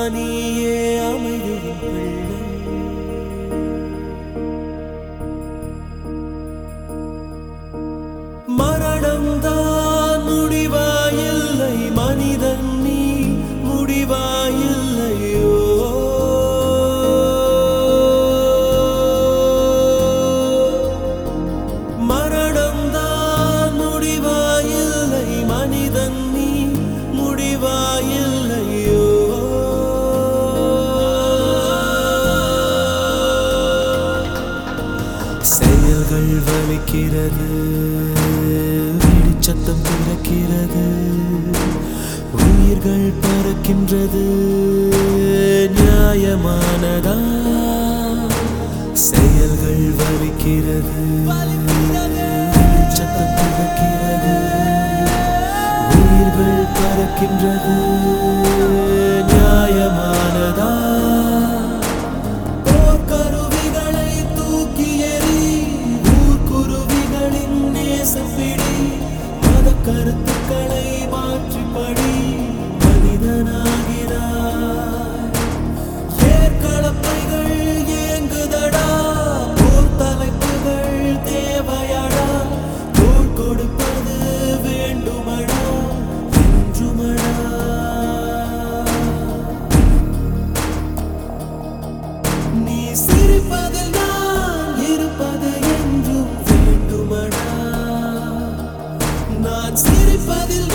நீயே அமைதியின் பிள்ளை மரணம்தான் முடிவாயில்லை மனிதன் நீ முடிவாயில்லையோ மரணம்தான் முடிவாயில்லை மனிதன் நீ முடிவாயில்லையோ செயல்கள் வலிக்கிறது வெளிச்சத்தம் பிறக்கிறது உயிர்கள் பறக்கின்றது நியாயமானதா செயல்கள் வலிக்கிறது வெளிச்சத்தம் பிறக்கிறது உயிர்கள் பறக்கின்றது நியாயமானதா போர்க்கருவிகளை தூக்கி எறி ஊர்க்குருவிகளின் நேசப்பிடி மத கருத்துக்களை மாற்றிப்படி மனிதனாகிறார் ஏற்களப்பைகள் ஏங்குதடா போர் தலைப்புகள் தேவையடா தோள் கொடுப்பது வேண்டுமடா என்றுமடா நீ சிரிப்பதில் நான் இருப்பது என்றும் வேண்டுமடா நான் சிரிப்பதில்